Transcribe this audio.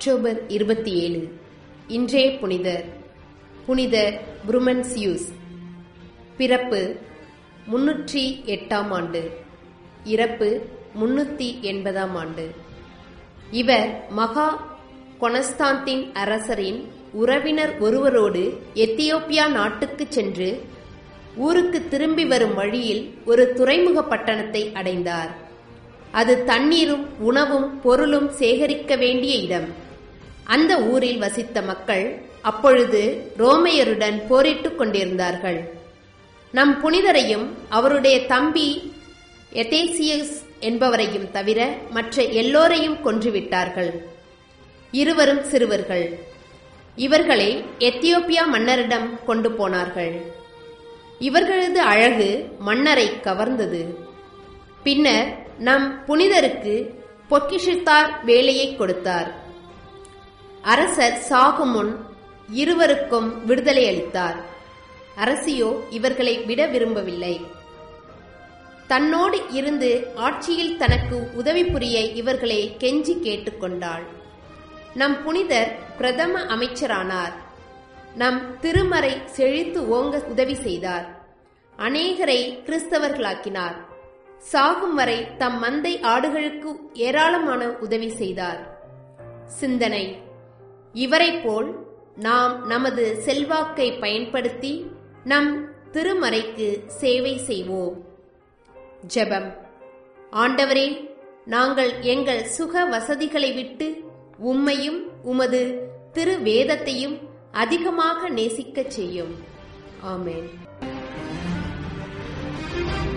October இருபத்தி ஏழு இன்றே புனிதர் புனித புருமன்சியூஸ் பிறப்பு முன்னூற்றி எட்டாம் ஆண்டு இறப்பு முன்னூத்தி எண்பதாம் ஆண்டு இவர் மகா கொனஸ்தாந்தின் அரசரின் உறவினர் ஒருவரோடு எத்தியோப்பியா நாட்டுக்கு சென்று ஊருக்கு திரும்பி வரும் வழியில் ஒரு துறைமுக பட்டணத்தை அடைந்தார் அது தண்ணீரும் உணவும் பொருளும் சேகரிக்க வேண்டிய இடம் அந்த ஊரில் வசித்த மக்கள் அப்பொழுது ரோமையருடன் போரிட்டுக் கொண்டிருந்தார்கள் நம் புனிதரையும் அவருடைய தம்பி எதேசியஸ் என்பவரையும் தவிர மற்ற எல்லோரையும் கொன்றுவிட்டார்கள் இருவரும் சிறுவர்கள் இவர்களை எத்தியோப்பியா மன்னரிடம் கொண்டு போனார்கள் இவர்களது அழகு மன்னரை கவர்ந்தது பின்னர் நம் புனிதருக்கு பொக்கிஷத்தார் வேலையை கொடுத்தார் அரசர் சாகும் முன் இருவருக்கும் விடுதலை அளித்தார் அரசியோ இவர்களை விட விரும்பவில்லை தன்னோடு இருந்து ஆட்சியில் தனக்கு உதவி புரிய இவர்களை கெஞ்சி கேட்டுக்கொண்டாள் நம் புனிதர் பிரதம அமைச்சரானார் நம் திருமறை செழித்து ஓங்க உதவி செய்தார் அநேகரை கிறிஸ்தவர்களாக்கினார் சாகும் வரை தம் மந்தை ஆடுகளுக்கு ஏராளமான உதவி செய்தார் சிந்தனை இவரைப் போல் நாம் நமது செல்வாக்கை பயன்படுத்தி நம் திருமறைக்கு சேவை செய்வோம் ஜெபம் ஆண்டவரே நாங்கள் எங்கள் சுக வசதிகளை விட்டு உம்மையும் உமது திரு வேதத்தையும் அதிகமாக நேசிக்கச் செய்யும் ஆமேன்